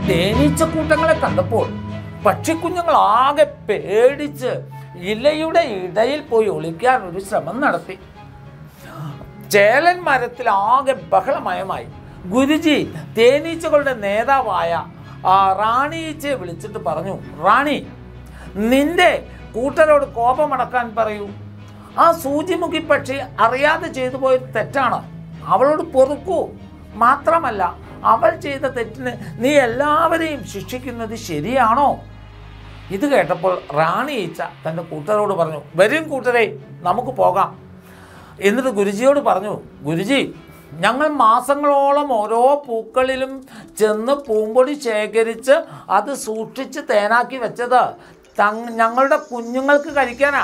തേനീച്ചക്കൂട്ടങ്ങളെ കണ്ടപ്പോൾ പക്ഷിക്കുഞ്ഞുങ്ങൾ ആകെ പേടിച്ച് ഇലയുടെ ഇടയിൽ പോയി ഒളിക്കാൻ ഒരു ശ്രമം നടത്തി ചേലൻ മരത്തിൽ ആകെ ബഹളമയമായി ഗുരുജി തേനീച്ചകളുടെ നേതാവായ ആ, റാണി ഈച്ചയെ വിളിച്ചിട്ട് പറഞ്ഞു റാണി നിന്റെ കൂട്ടരോട് കോപമടക്കാൻ പറയൂ ആ സൂചിമുഖി പക്ഷി അറിയാതെ ചെയ്തു പോയ തെറ്റാണ് അവളോട് പൊറുക്കൂ മാത്രമല്ല അവൾ ചെയ്ത തെറ്റിന് നീ എല്ലാവരെയും ശിക്ഷിക്കുന്നത് ശരിയാണോ ഇത് കേട്ടപ്പോൾ റാണി ഈച്ച തൻ്റെ കൂട്ടരോട് പറഞ്ഞു വരും കൂട്ടരെ നമുക്ക് പോകാം എന്നിട്ട് ഗുരുജിയോട് പറഞ്ഞു ഗുരുജി ഞങ്ങൾ മാസങ്ങളോളം ഓരോ പൂക്കളിലും ചെന്ന് പൂമ്പൊടി ശേഖരിച്ച് അത് സൂക്ഷിച്ച് തേനാക്കി വെച്ചത് തങ് ഞങ്ങളുടെ കുഞ്ഞുങ്ങൾക്ക് കഴിക്കാനാ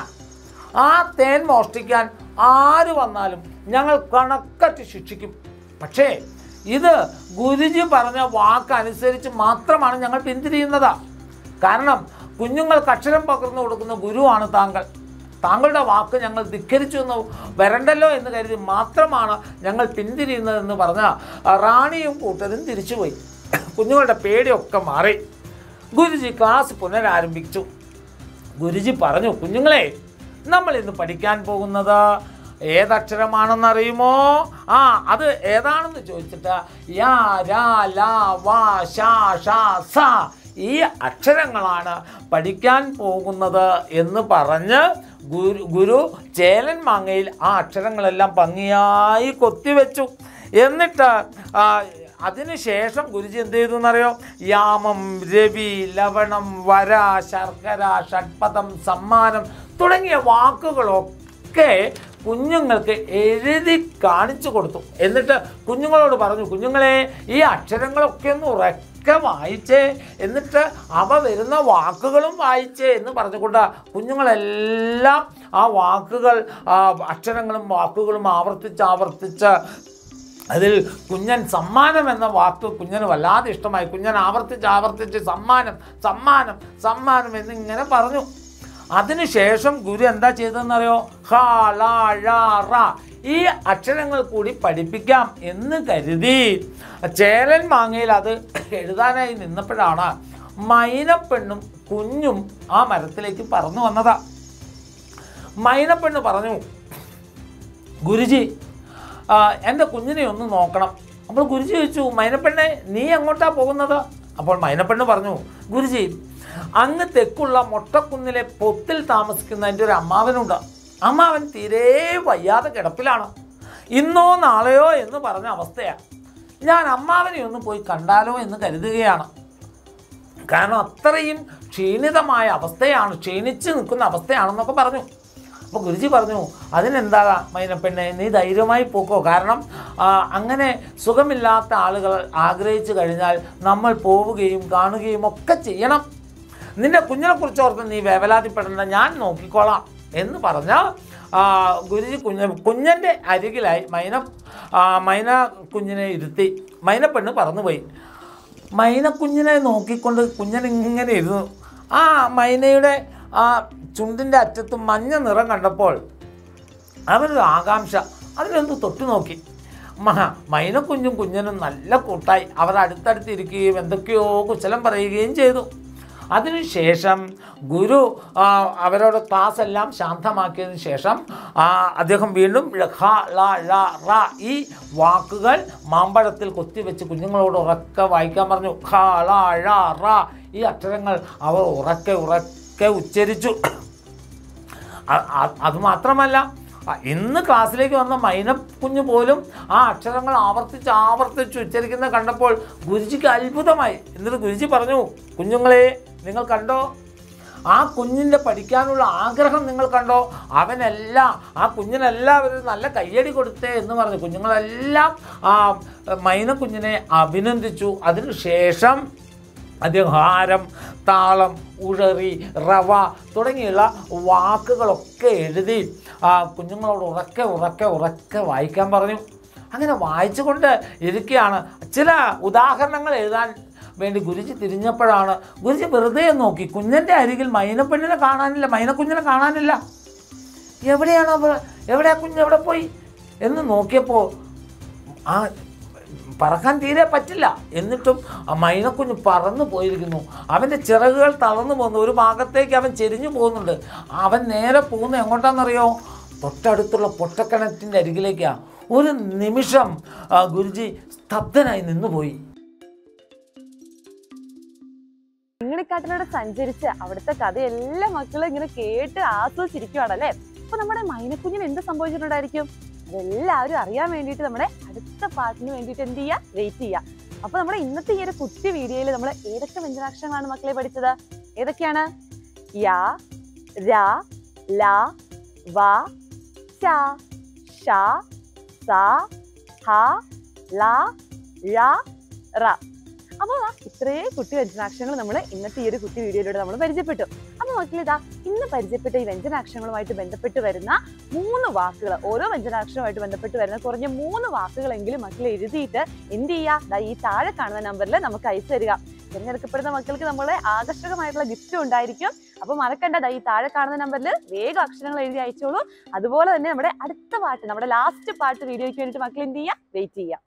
ആ തേൻ മോഷ്ടിക്കാൻ ആര് വന്നാലും ഞങ്ങൾ കണക്കറ്റ് ശിക്ഷിക്കും പക്ഷേ ഇത് ഗുരുജി പറഞ്ഞ വാക്കനുസരിച്ച് മാത്രമാണ് ഞങ്ങൾ പിന്തിരിയുന്നത് കാരണം കുഞ്ഞുങ്ങൾക്ക് അക്ഷരം പകർന്നു കൊടുക്കുന്ന ഗുരുവാണ് താങ്കൾ താങ്കളുടെ വാക്ക് ഞങ്ങൾ ധിക്കരിച്ചു എന്ന് വരണ്ടല്ലോ എന്ന് കരുതി മാത്രമാണ് ഞങ്ങൾ പിന്തിരിയുന്നതെന്ന് പറഞ്ഞ റാണിയും കൂട്ടരും തിരിച്ചുപോയി കുഞ്ഞുങ്ങളുടെ പേടിയൊക്കെ മാറി ഗുരുജി ക്ലാസ് പുനരാരംഭിച്ചു ഗുരുജി പറഞ്ഞു കുഞ്ഞുങ്ങളെ നമ്മൾ ഇന്ന് പഠിക്കാൻ പോകുന്നത് ഏതക്ഷരമാണെന്നറിയുമോ ആ അത് ഏതാണെന്ന് ചോദിച്ചിട്ട് യാ രാ ലാ വാ ഷാ ഷാ സ ഈ അക്ഷരങ്ങളാണ് പഠിക്കാൻ പോകുന്നത് എന്ന് പറഞ്ഞ് ഗുരു ഗുരു ചേലൻ മാങ്ങയിൽ ആ അക്ഷരങ്ങളെല്ലാം ഭംഗിയായി കൊത്തിവെച്ചു എന്നിട്ട് ആ, അതിനുശേഷം ഗുരുജി എന്ത് ചെയ്തു എന്നറിയോ യാമം രവി ലവണം വര ശർക്കര ഷഡ്പദം സമ്മാനം തുടങ്ങിയ വാക്കുകളൊക്കെ കുഞ്ഞുങ്ങൾക്ക് എഴുതി കാണിച്ചു കൊടുത്തു എന്നിട്ട് കുഞ്ഞുങ്ങളോട് പറഞ്ഞു കുഞ്ഞുങ്ങളെ ഈ അക്ഷരങ്ങളൊക്കെ ഒന്ന് ഉറക്കെ വായിച്ചേ എന്നിട്ട് അവ വരുന്ന വാക്കുകളും വായിച്ചേ എന്ന് പറഞ്ഞുകൊണ്ട് കുഞ്ഞുങ്ങളെല്ലാം ആ വാക്കുകൾ ആ അക്ഷരങ്ങളും വാക്കുകളും ആവർത്തിച്ച് ആവർത്തിച്ച് അതിൽ കുഞ്ഞൻ സമ്മാനം എന്ന വാക്ക് കുഞ്ഞന് വല്ലാതെ ഇഷ്ടമായി കുഞ്ഞൻ ആവർത്തിച്ച് ആവർത്തിച്ച് സമ്മാനം സമ്മാനം സമ്മാനം എന്നിങ്ങനെ പറഞ്ഞു അതിനുശേഷം ഗുരു എന്താ ചെയ്തതെന്നറിയോ ഹ ല ഴ റ ഈ അക്ഷരങ്ങൾ കൂടി പഠിപ്പിക്കാം എന്ന് കരുതി ചേലൻ മാങ്ങയിൽ അത് എഴുതാനായി നിന്നപ്പോഴാണ് മൈനപ്പെണ്ണും കുഞ്ഞും ആ മരത്തിലേക്ക് പറന്നു വന്നതാ മൈനപ്പെണ്ണ് പറഞ്ഞു ഗുരുജി ആ, എൻ്റെ കുഞ്ഞിനെ ഒന്ന് നോക്കണം അപ്പോൾ ഗുരുജി ചോദിച്ചു മൈനപ്പെണ്ണെ നീ എങ്ങോട്ടാ പോകുന്നത് അപ്പോൾ മൈനപ്പെണ്ണ് പറഞ്ഞു ഗുരുജി അങ്ങ് തെക്കുള്ള മൊട്ടക്കുന്നിലെ പൊത്തിൽ താമസിക്കുന്ന എൻ്റെ ഒരു അമ്മാവനുണ്ട് അമ്മാവൻ തീരെ വയ്യാതെ കിടപ്പിലാണ് ഇന്നോ നാളെയോ എന്ന് പറഞ്ഞ അവസ്ഥയാണ് ഞാൻ അമ്മാവനെ ഒന്ന് പോയി കണ്ടാലോ എന്ന് കരുതുകയാണ് കാരണം അത്രയും ക്ഷീണിതമായ അവസ്ഥയാണ് ക്ഷീണിച്ച് നിൽക്കുന്ന അവസ്ഥയാണെന്നൊക്കെ പറഞ്ഞു അപ്പോൾ ഗുരുജി പറഞ്ഞു അതിനെന്താ മൈനപ്പെണ്ണെ നീ ധൈര്യമായി പോക്കോ കാരണം ആ, അങ്ങനെ സുഖമില്ലാത്ത ആളുകൾ ആഗ്രഹിച്ചു കഴിഞ്ഞാൽ നമ്മൾ പോവുകയും കാണുകയും ഒക്കെ ചെയ്യണം നിന്റെ കുഞ്ഞിനെ കുറിച്ച് ഓർത്ത് നീ വേവലാതിപ്പെടേണ്ട ഞാൻ നോക്കിക്കോളാം എന്ന് പറഞ്ഞ ആ, ഗുരുജി കുഞ്ഞ കുഞ്ഞൻ്റെ അരികിലായി മൈന ആ, മൈന കുഞ്ഞിനെ ഇരുത്തി മൈനപ്പെണ്ണ് പറന്നുപോയി മൈനക്കുഞ്ഞിനെ നോക്കിക്കൊണ്ട് കുഞ്ഞൻ ഇങ്ങനെ ഇരുന്നു ആ മൈനയുടെ ആ ചുണ്ടിൻ്റെ അറ്റത്ത് മഞ്ഞ നിറം കണ്ടപ്പോൾ അവനൊരു ആകാംക്ഷ അതിനൊന്ന് തൊട്ടു നോക്കി മഹ മൈനക്കുഞ്ഞും കുഞ്ഞനും നല്ല കൂട്ടായി അവർ അടുത്തടുത്ത് ഇരിക്കുകയും എന്തൊക്കെയോ കുശലം പറയുകയും ചെയ്തു അതിനുശേഷം ഗുരു ആ, അവരോട് ക്ലാസ് എല്ലാം ശാന്തമാക്കിയതിന് ശേഷം ആ, അദ്ദേഹം വീണ്ടും ഖ ള ഴ റ ഈ വാക്കുകൾ മാമ്പഴത്തിൽ കൊത്തിവെച്ച് കുഞ്ഞുങ്ങളോട് ഉറക്കെ വായിക്കാൻ പറഞ്ഞു ഖ ള ഴ റ ഈ അക്ഷരങ്ങൾ അവർ ഉറക്കെ ഉറക്കെ ഉച്ചരിച്ചു അ- അ- അതുമാത്രമല്ല അ, ഇന്ന് ക്ലാസ്സിലേക്ക് വന്ന മൈന കുഞ്ഞ് പോലും ആ അക്ഷരങ്ങൾ ആവർത്തിച്ച് ആവർത്തിച്ച് ഉച്ചരിക്കുന്നത് കണ്ടപ്പോൾ ഗുരുജിക്ക് അത്ഭുതമായി എന്നിട്ട് ഗുരുജി പറഞ്ഞു കുഞ്ഞുങ്ങളെ നിങ്ങൾ കണ്ടോ ആ കുഞ്ഞിൻ്റെ പഠിക്കാനുള്ള ആഗ്രഹം നിങ്ങൾ കണ്ടോ അവനെല്ലാം ആ കുഞ്ഞിനെല്ലാവരും നല്ല കയ്യടി കൊടുത്തേ എന്ന് പറഞ്ഞു കുഞ്ഞുങ്ങളെല്ലാം ആ മൈന കുഞ്ഞിനെ അഭിനന്ദിച്ചു അതിനുശേഷം അദ്ദേഹം ഹാരം താളം ഉഴറി റവ തുടങ്ങിയുള്ള വാക്കുകളൊക്കെ എഴുതി ആ കുഞ്ഞുങ്ങളോട് ഉറക്കെ ഉറക്കെ ഉറക്കെ വായിക്കാൻ പറഞ്ഞു അങ്ങനെ വായിച്ചുകൊണ്ട് ഇരിക്കുകയാണ് ചില ഉദാഹരണങ്ങൾ എഴുതാൻ വേണ്ടി ഗുരുജി തിരിഞ്ഞപ്പോഴാണ് ഗുരുജി വെറുതെ ഒന്ന് നോക്കി കുഞ്ഞൻ്റെ അരികിൽ മൈനപ്പെണ്ണിനെ കാണാനില്ല മൈനക്കുഞ്ഞിനെ കാണാനില്ല എവിടെയാണ് അവ എവിടെയാ കുഞ്ഞ് എവിടെ പോയി എന്ന് നോക്കിയപ്പോൾ ആ പറക്കാൻ തീരെ പറ്റില്ല എന്നിട്ടും ആ മൈനക്കുഞ്ഞ് പറന്നു പോയിരിക്കുന്നു അവൻ്റെ ചിറകുകൾ തളർന്നു പോകുന്നു ഒരു ഭാഗത്തേക്ക് അവൻ ചെരിഞ്ഞു പോകുന്നുണ്ട് അവൻ നേരെ പോകുന്നത് എങ്ങോട്ടാണെന്നറിയോ തൊട്ടടുത്തുള്ള പൊട്ടക്കിണറ്റിൻ്റെ അരികിലേക്കാണ് ഒരു നിമിഷം ആ, ഗുരുജി സ്തബ്ധനായി നിന്നുപോയി ഇങ്ങണിക്കാട്ടിലൂടെ സഞ്ചരിച്ച് അവിടുത്തെ കഥ എല്ലാ മക്കളും ഇങ്ങനെ കേട്ട് ആസ്വദിച്ചിരിക്കുവാണല്ലേ അപ്പൊ നമ്മുടെ മൈനക്കുഞ്ഞിന് എന്ത് സംഭവിച്ചിട്ടുണ്ടായിരിക്കും അതെല്ലാവരും അറിയാൻ വേണ്ടിയിട്ട് നമ്മുടെ അടുത്ത പാട്ടിന് വേണ്ടിയിട്ട് എന്ത് ചെയ്യുക വെയിറ്റ് ചെയ്യുക അപ്പൊ നമ്മുടെ ഇന്നത്തെ ഈ ഒരു കുട്ടി വീഡിയോയിൽ നമ്മൾ ഏതൊക്കെ വ്യഞ്ജനാക്ഷരങ്ങളാണ് മക്കളെ പഠിച്ചത് ഏതൊക്കെയാണ് യാ രാ ല വ ച ഷ സ ഹ ല ഴ റ അപ്പോൾ ദാ ഇത്രയും കുട്ടി വ്യഞ്ജനാക്ഷരങ്ങൾ നമ്മൾ ഇന്നത്തെ ഈ ഒരു കുട്ടി വീഡിയോയിലൂടെ നമ്മൾ പരിചയപ്പെട്ടു അപ്പൊ മക്കളിതാ ഇന്ന് പരിചയപ്പെട്ട ഈ വ്യഞ്ജനാക്ഷരങ്ങളുമായിട്ട് ബന്ധപ്പെട്ട് വരുന്ന മൂന്ന് വാക്കുകൾ ഓരോ വ്യഞ്ജനാക്ഷരവുമായിട്ട് ബന്ധപ്പെട്ട് വരുന്ന കുറഞ്ഞ മൂന്ന് വാക്കുകളെങ്കിലും മക്കൾ എഴുതിയിട്ട് എന്ത് ചെയ്യുക ദാ ഈ താഴെ കാണുന്ന നമ്പറിൽ നമുക്ക് അയച്ചു തരിക തിരഞ്ഞെടുക്കപ്പെടുന്ന മക്കൾക്ക് നമ്മളെ ആകർഷകമായിട്ടുള്ള ഗിഫ്റ്റ് ഉണ്ടായിരിക്കും അപ്പൊ മറക്കണ്ട ദാ ഈ താഴെ കാണുന്ന നമ്പറിൽ വേഗം അക്ഷരങ്ങൾ എഴുതി അയച്ചോളൂ അതുപോലെ തന്നെ നമ്മുടെ അടുത്ത പാട്ട് നമ്മുടെ ലാസ്റ്റ് പാട്ട് വീഡിയോയ്ക്ക് വേണ്ടിയിട്ട് മക്കൾ എന്ത് ചെയ്യുക വെയിറ്റ് ചെയ്യുക